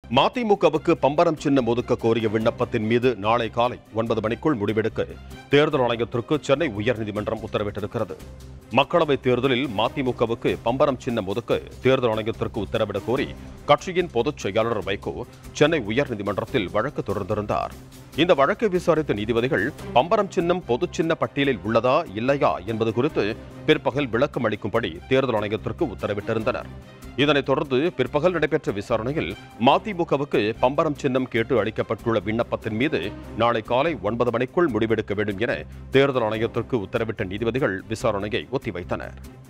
மதிமுகவுக்கு பம்பரம் சின்னம் ஒதுக்க கோரிய விண்ணப்பத்தின் மீது நாளை காலை ஒன்பது மணிக்குள் முடிவெடுக்க தேர்தல் ஆணையத்திற்கு சென்னை உயர்நீதிமன்றம் உத்தரவிட்டிருக்கிறது மக்களவைத் தேர்தலில் மதிமுகவுக்கு பம்பரம் சின்னம் ஒதுக்க தேர்தல் ஆணையத்திற்கு உத்தரவிடக் கோரி கட்சியின் பொதுச் செயலாளர் வைகோ சென்னை உயர்நீதிமன்றத்தில் வழக்கு தொடர்ந்திருந்தார் இந்த வழக்கை விசாரித்த நீதிபதிகள் பம்பரம் சின்னம் பொதுச் சின்ன பட்டியலில் உள்ளதா இல்லையா என்பது குறித்து பிற்பகல் விளக்கம் அளிக்கும்படி தேர்தல் ஆணையத்திற்கு உத்தரவிட்டிருந்தனர் இதனைத் தொடர்ந்து பிற்பகல் நடைபெற்ற விசாரணையில் மதிமுகவுக்கு பம்பரம் சின்னம் கேட்டு அளிக்கப்பட்டுள்ள விண்ணப்பத்தின் மீது நாளை காலை ஒன்பது மணிக்குள் முடிவெடுக்க வேண்டும் என தேர்தல் ஆணையத்திற்கு உத்தரவிட்ட நீதிபதிகள் விசாரணையை ஒத்திவைத்தனர்